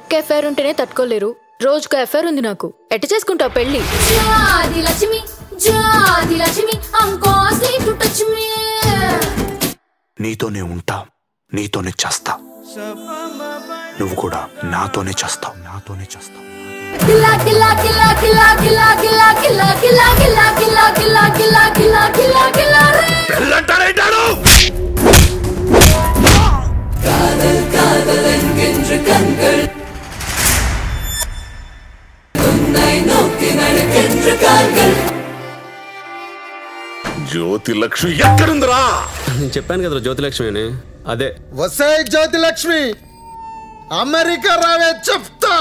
ఒక్క ఎఫ్ఐఆర్ ఉంటేనే తట్టుకోలేరు రోజుకు ఎఫ్ఐఆర్ ఉంది నాకు ఎట్ట చేసుకుంటావు పెళ్లి జాది Lakshmi జాది Lakshmi I'm costly to touch me నీతోనే ఉంటా నీతోనే చేస్తా నువ్వు కూడా నాతోనే చేస్తావు నాతోనే చేస్తావు కిలా కిలా కిలా కిలా కిలా కిలా కిలా కిలా కిలా కిలా కిలా కిలా కిలా కిలా కిలా రే పెళ్ళంటారేంటాడు జ్యోతి లక్ష్మి ఎక్కడుందిరా నేను చెప్పాను కదా జ్యోతిలక్ష్మి అని అదే వసే జ్యోతి లక్ష్మి అమెరికా రావే చెప్తా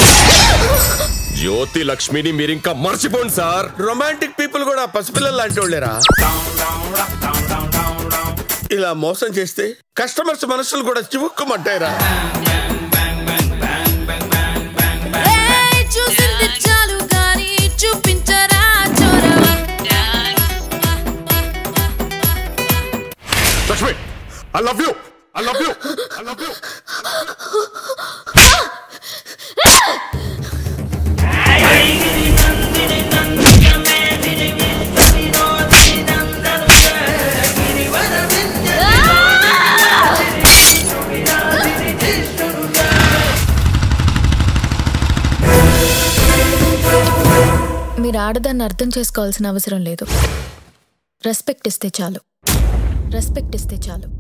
జ్యోతి లక్ష్మిని మీరింకా మర్చిపోండి సార్ రొమాంటిక్ పీపుల్ కూడా పసిపిల్లలు లాంటి వాళ్ళేరా ఇలా మోసం చేస్తే కస్టమర్స్ మనసులు కూడా చివుక్కుమంటాయిరా ఏయ్, చూసింది చాలు కానీ చూపించరా చోరవా Lakshmi I love you I love you I love you మీరు ఆడదాన్ని అర్థం చేసుకోవాల్సిన అవసరం లేదు రెస్పెక్ట్ ఇస్తే చాలు రెస్పెక్ట్ ఇస్తే చాలు